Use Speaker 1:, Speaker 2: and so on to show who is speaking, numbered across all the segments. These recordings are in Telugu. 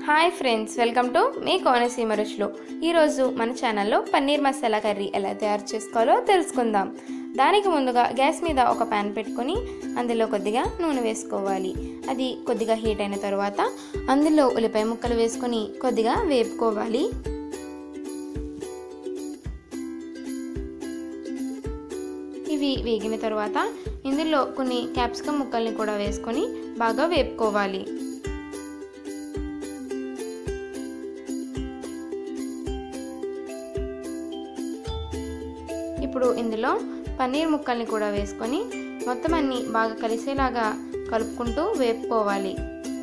Speaker 1: హాయ్ ఫ్రెండ్స్ వెల్కమ్ టు మీ కోనసీమ రుచులు ఈరోజు మన ఛానల్లో పన్నీర్ మసాలా కర్రీ ఎలా తయారు చేసుకోవాలో తెలుసుకుందాం దానికి ముందుగా గ్యాస్ మీద ఒక ప్యాన్ పెట్టుకొని అందులో కొద్దిగా నూనె వేసుకోవాలి అది కొద్దిగా హీట్ అయిన తర్వాత అందులో ఉల్లిపాయ ముక్కలు వేసుకొని కొద్దిగా వేపుకోవాలి ఇవి వేగిన తర్వాత ఇందులో కొన్ని క్యాప్సికమ్ ముక్కల్ని కూడా వేసుకొని బాగా వేపుకోవాలి ఇప్పుడు ఇందులో పన్నీర్ ముక్కల్ని కూడా వేసుకొని మొత్తం అన్ని బాగా కలిసేలాగా కలుపుకుంటూ వేపుకోవాలి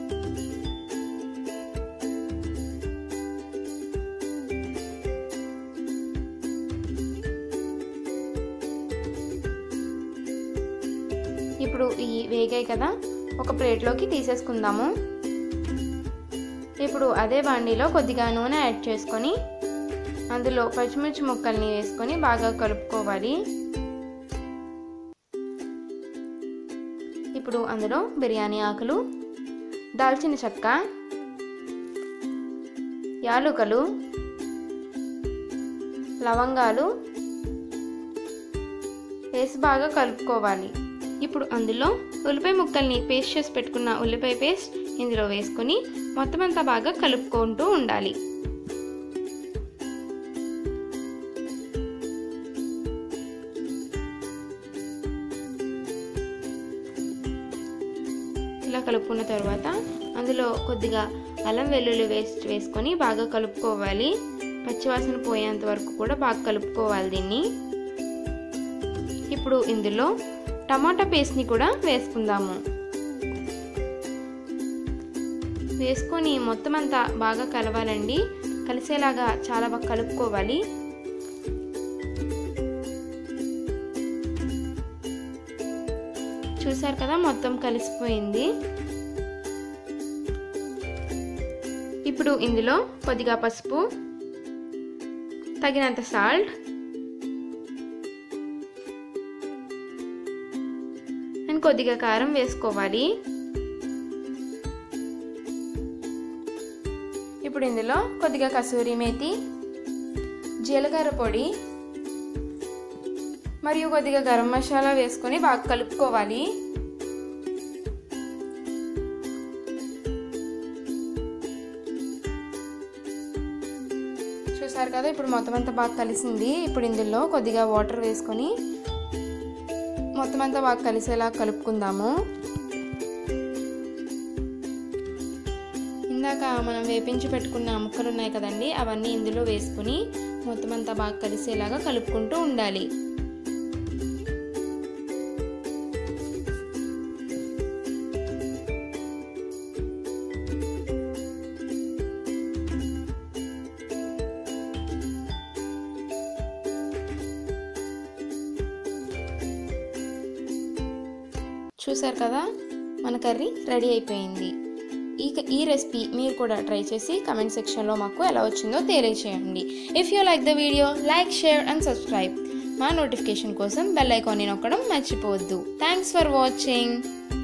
Speaker 1: ఇప్పుడు ఈ వేగాయి కదా ఒక ప్లేట్లోకి తీసేసుకుందాము ఇప్పుడు అదే బాండీలో కొద్దిగా నూనె యాడ్ చేసుకొని అందులో పచ్చిమిర్చి ముక్కల్ని వేసుకొని బాగా కలుపుకోవాలి ఇప్పుడు అందులో బిర్యానీ ఆకులు దాల్చిన చెక్క యాలుకలు లవంగాలు వేసి బాగా కలుపుకోవాలి ఇప్పుడు అందులో ఉల్లిపాయ ముక్కల్ని పేస్ట్ చేసి పెట్టుకున్న ఉల్లిపాయ పేస్ట్ ఇందులో వేసుకొని మొత్తం అంతా బాగా కలుపుకుంటూ ఉండాలి ఇలా కలుపుకున్న తర్వాత అందులో కొద్దిగా అల్లం వెల్లుల్లి వేస్ట్ వేసుకొని బాగా కలుపుకోవాలి పచ్చివాసన పోయేంత వరకు కూడా బాగా కలుపుకోవాలి దీన్ని ఇప్పుడు ఇందులో టమాటా పేస్ట్ని కూడా వేసుకుందాము వేసుకొని మొత్తం అంతా బాగా కలవాలండి కలిసేలాగా చాలా బాగా కలుపుకోవాలి చూసారు కదా మొత్తం కలిసిపోయింది ఇప్పుడు ఇందులో కొద్దిగా పసుపు తగినంత సాల్ట్ అండ్ కొద్దిగా కారం వేసుకోవాలి ఇప్పుడు ఇందులో కొద్దిగా కసూరి మేతి జీలకర్ర పొడి మరియు కొద్దిగా గరం మసాలా వేసుకొని బాగా కలుపుకోవాలి చూసారు కదా ఇప్పుడు మొత్తం అంతా బాగా కలిసింది ఇప్పుడు ఇందులో కొద్దిగా వాటర్ వేసుకొని మొత్తం అంతా బాగా కలిసేలా కలుపుకుందాము ఇందాక మనం వేపించి పెట్టుకున్న ముక్కలు ఉన్నాయి కదండి అవన్నీ ఇందులో వేసుకుని మొత్తం అంతా బాగా కలిసేలాగా కలుపుకుంటూ ఉండాలి చూసారు కదా మన కర్రీ రెడీ అయిపోయింది ఈ ఈ రెసిపీ మీరు కూడా ట్రై చేసి కమెంట్ సెక్షన్లో మాకు ఎలా వచ్చిందో తెలియచేయండి if you like the video like share and subscribe మా నోటిఫికేషన్ కోసం బెల్ ఐకాన్ని నొక్కడం మర్చిపోవద్దు థ్యాంక్స్ ఫర్ వాచింగ్